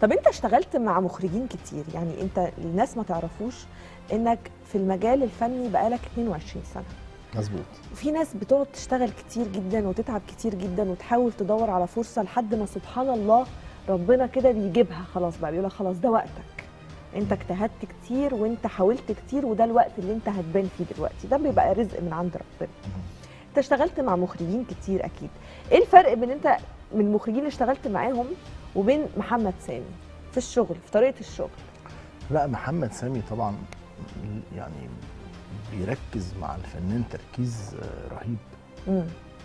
طب انت اشتغلت مع مخرجين كتير يعني انت الناس ما تعرفوش انك في المجال الفني بقالك 22 سنه مظبوط وفي ناس بتقعد تشتغل كتير جدا وتتعب كتير جدا وتحاول تدور على فرصه لحد ما سبحان الله ربنا كده بيجيبها خلاص بقى بيقول لك خلاص ده وقتك انت اجتهدت كتير وانت حاولت كتير وده الوقت اللي انت هتبان فيه دلوقتي ده بيبقى رزق من عند ربنا انت اشتغلت مع مخرجين كتير اكيد ايه الفرق بين انت من المخرجين اللي اشتغلت معاهم وبين محمد سامي في الشغل في طريقه الشغل لا محمد سامي طبعا يعني بيركز مع الفنان تركيز آه، رهيب امم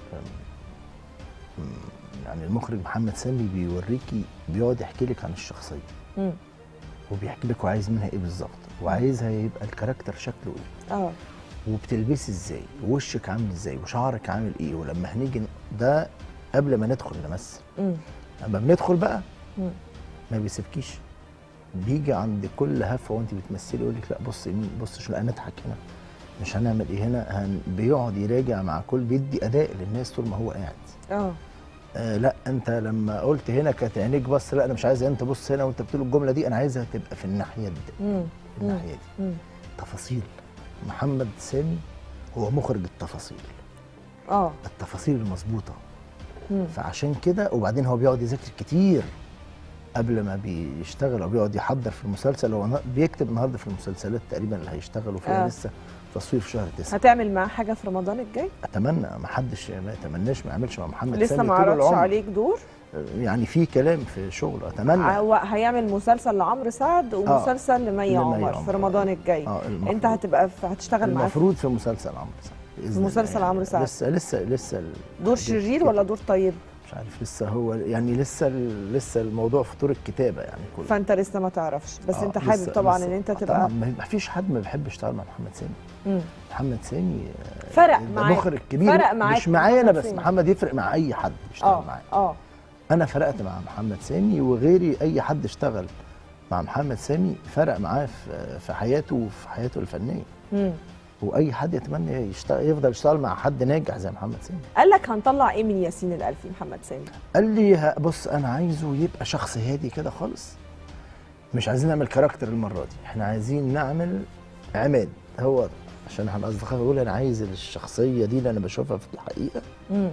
مم، يعني المخرج محمد سامي بيوريكي بيقعد يحكي لك عن الشخصيه امم وبيحكي لك هو عايز منها ايه بالظبط وعايزها يبقى الكاركتر شكله ايه اه وبتلبسي ازاي ووشك عامل ازاي وشعرك عامل ايه ولما هنيجي ن- ده قبل ما ندخل نمثل امم اما بندخل بقى مم. ما بيسيبكيش بيجي عند كل هفه وانت بتمثلي يقول لك لا بص يمين بص شو لا نضحك هنا مش هنعمل ايه هنا هن بيقعد يراجع مع كل بيدي اداء للناس طول ما هو قاعد اه آه لا انت لما قلت هنا كانت عينيك بص لا انا مش عايز انت بص هنا وانت بتقول الجمله دي انا عايزها تبقى في الناحيه دي امم في الناحيه دي امم تفاصيل محمد سامي هو مخرج التفاصيل اه التفاصيل المظبوطه مم. فعشان كده وبعدين هو بيقعد يذاكر كتير قبل ما بيشتغل او بيقعد يحضر في المسلسل هو نا- بيكتب النهارده في المسلسلات تقريبا اللي هيشتغلوا فيها آه. لسه تصوير في شهر تسعة هتعمل معاه حاجه في رمضان الجاي اتمنى ما حدش ما يتمناش ما يعملش مع محمد لسه سامي ما طول عرضش العمر. عليك دور يعني في كلام في شغل اتمنى هو هيعمل مسلسل لعمرو سعد ومسلسل لمي لمي عمر في عمر. رمضان الجاي اه المفروض. انت هتبقى في هتشتغل معاه في المفروض في مسلسل عمرو سعد بإذن في الله مسلسل عمرو سعد. لسه لسه لسه ال- دور شرير ولا دور طيب مش عارف لسه هو يعني لسه ال- لسه الموضوع في طور الكتابه يعني كله فانت لسه ما تعرفش بس آه، انت حابب لسه- طبعا لسه- ان انت آه، تبقى طبعا ما ما فيش حد ما بيحب يشتغل مع محمد سامي مم. محمد سامي آه، فرق ده معاك مخرج كبير فرق معاك مش معايا انا محمد بس سامي. محمد يفرق مع اي حد يشتغل اه معاه اه انا فرقت مع محمد سامي وغيري اي حد اشتغل مع محمد سامي فرق معاه في في حياته وفي حياته الفنيه مم. واي حد يتمنى يشتغل يفضل يشتغل مع حد ناجح زي محمد سامي قال لك هنطلع ايه من ياسين الالفي محمد سامي قال لي ه- بص انا عايزه يبقى شخص هادي كده خالص مش عايزين نعمل كاركتر المره دي احنا عايزين نعمل عماد هو عشان احنا اصدقاء بيقول انا عايز الشخصيه دي اللي انا بشوفها في الحقيقه امم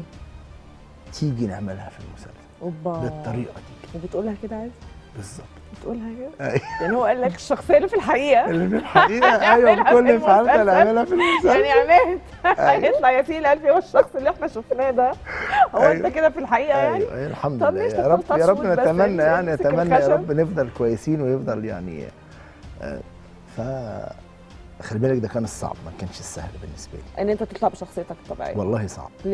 تيجي نعملها في المسلسل اوبا بالطريقه دي وبتقولها كده عايز بالظبط بتقولها كده أيوة. يعني هو قال لك الشخصيه اللي في الحقيقه اللي في الحقيقه نعملها ايوه في بكل فعالتها المسلسل. نعملها في المسلسل يعني عماد أيوة. هيطلع ياسين الالفي هو الشخص اللي احنا شفناه ده هو أيوة. انت كده في الحقيقه يعني ايوه أيوة الحمد طب لله ليش يا رب تدخل يا رب تصوير بس نتمنى يعني تمسك نتمنى يا الخشب؟ رب نفضل كويسين ويفضل يعني آه، ف خلي بالك ده كان الصعب ما كانش السهل بالنسبه لي ان انت تطلع بشخصيتك الطبيعيه والله صعب